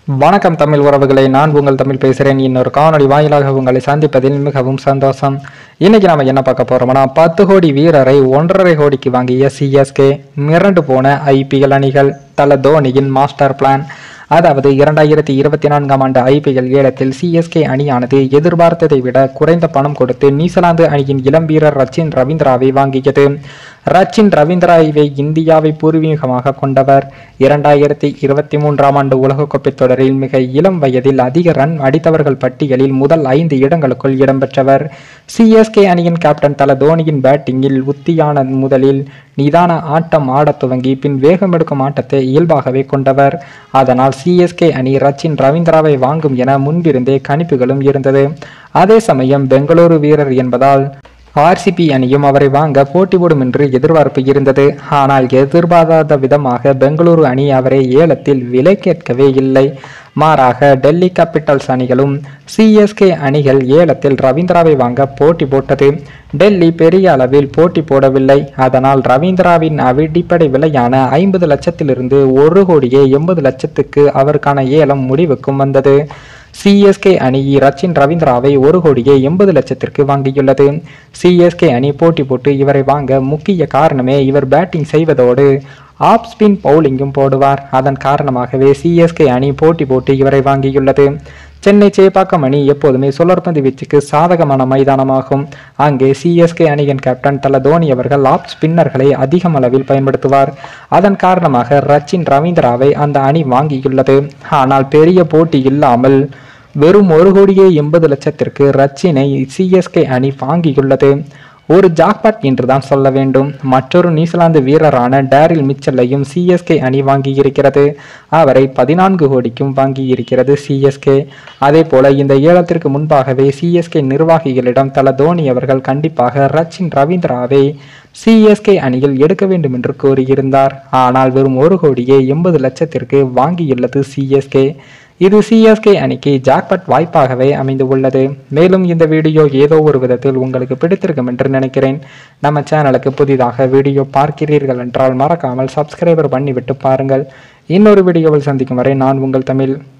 வணக்கம் தமிழ் உறவுகளை நான் உங்கள் தமிழ் பேசுகிறேன் இன்னொரு காணொளி வாயிலாக உங்களை சந்திப்பதில் மிகவும் சந்தோஷம் இன்னைக்கு நாம என்ன பார்க்க போறோம்னா பத்து கோடி வீரரை ஒன்றரை கோடிக்கு வாங்கிய சிஎஸ்கே மிரண்டு போன ஐபிஎல் அணிகள் தல தோனியின் மாஸ்டர் பிளான் அதாவது இரண்டாயிரத்தி இருபத்தி நான்காம் ஆண்டு ஐபிஎல் ஏலத்தில் சிஎஸ்கே அணியானது எதிர்பார்த்ததை விட குறைந்த பணம் கொடுத்து நியூசிலாந்து அணியின் இளம் வீரர் ரச்சின் ரவீந்திராவை வாங்கியது ரச்சின் ரவீந்திராவை இந்தியாவை பூர்வீகமாக கொண்டவர் இரண்டாயிரத்தி இருபத்தி மூன்றாம் ஆண்டு உலகக்கோப்பை தொடரில் மிக இளம் வயதில் அதிக ரன் அடித்தவர்கள் பட்டியலில் முதல் ஐந்து இடங்களுக்குள் இடம்பெற்றவர் சிஎஸ்கே அணியின் கேப்டன் தல தோனியின் பேட்டிங்கில் உத்தியான முதலில் நிதான ஆட்டம் ஆடத் துவங்கி பின் வேகம் எடுக்கும் ஆட்டத்தை இயல்பாகவே கொண்டவர் அதனால் சிஎஸ்கே அணி ரச்சின் ரவீந்திராவை வாங்கும் என முன்பிருந்தே கணிப்புகளும் இருந்தது அதே சமயம் பெங்களூரு வீரர் என்பதால் ஆர்சிபி அணியும் அவரை வாங்க போட்டி போடும் என்று எதிர்பார்ப்பு இருந்தது ஆனால் எதிர்பாராத விதமாக பெங்களூரு அணி அவரை ஏலத்தில் விலை கேட்கவே இல்லை மாறாக டெல்லி கேபிட்டல்ஸ் அணிகளும் சிஎஸ்கே அணிகள் ஏலத்தில் ரவீந்திராவை வாங்க போட்டி போட்டது டெல்லி பெரிய அளவில் போட்டி போடவில்லை அதனால் ரவீந்திராவின் அடிப்படை விலையான ஐம்பது லட்சத்திலிருந்து ஒரு கோடியே எண்பது லட்சத்துக்கு அவருக்கான ஏலம் முடிவுக்கும் வந்தது சிஎஸ்கே அணி ரச்சின் ரவீந்திராவை ஒரு கோடியே எண்பது லட்சத்திற்கு வாங்கியுள்ளது சிஎஸ்கே அணி போட்டி போட்டு இவரை வாங்க முக்கிய காரணமே இவர் பேட்டிங் செய்வதோடு ஆப் ஸ்பின் பவுலிங்கும் போடுவார் அதன் காரணமாகவே சிஎஸ்கே அணி போட்டி போட்டு இவரை வாங்கியுள்ளது சென்னை சேப்பாக்கம் அணி எப்போதுமே சுழற்பந்து வீச்சுக்கு சாதகமான மைதானமாகும் அங்கே சிஎஸ்கே அணியின் கேப்டன் தல தோனி அவர்கள் ஆப் ஸ்பின்னர்களை அதிகம் அளவில் பயன்படுத்துவார் அதன் காரணமாக ரச்சின் ரவீந்திராவை அந்த அணி வாங்கியுள்ளது ஆனால் பெரிய போட்டி இல்லாமல் வெறும் ஒரு கோடியே எண்பது லட்சத்திற்கு ரச்சினை சிஎஸ்கே அணி வாங்கியுள்ளது ஒரு ஜாக்பாட் என்றுதான் சொல்ல வேண்டும் மற்றொரு நியூசிலாந்து வீரரான டேரில் மிச்சலையும் சிஎஸ்கே அணி வாங்கியிருக்கிறது அவரை பதினான்கு கோடிக்கும் வாங்கியிருக்கிறது சிஎஸ்கே அதே போல இந்த ஏலத்திற்கு முன்பாகவே சிஎஸ்கே நிர்வாகிகளிடம் தல தோனி அவர்கள் கண்டிப்பாக ரச்சின் ரவீந்திராவை சிஎஸ்கே அணியில் எடுக்க வேண்டும் என்று கூறியிருந்தார் ஆனால் வெறும் ஒரு கோடியே எண்பது லட்சத்திற்கு வாங்கியுள்ளது சிஎஸ்கே இது சிஎஸ்கே அணிக்கு ஜாக்பட் வாய்ப்பாகவே அமைந்து உள்ளது மேலும் இந்த வீடியோ ஏதோ ஒரு விதத்தில் உங்களுக்கு பிடித்திருக்கும் என்று நினைக்கிறேன் நம்ம சேனலுக்கு புதிதாக வீடியோ பார்க்கிறீர்கள் என்றால் மறக்காமல் சப்ஸ்கிரைபர் பண்ணிவிட்டு பாருங்கள் இன்னொரு வீடியோவில் சந்திக்கும் வரை நான் உங்கள் தமிழ்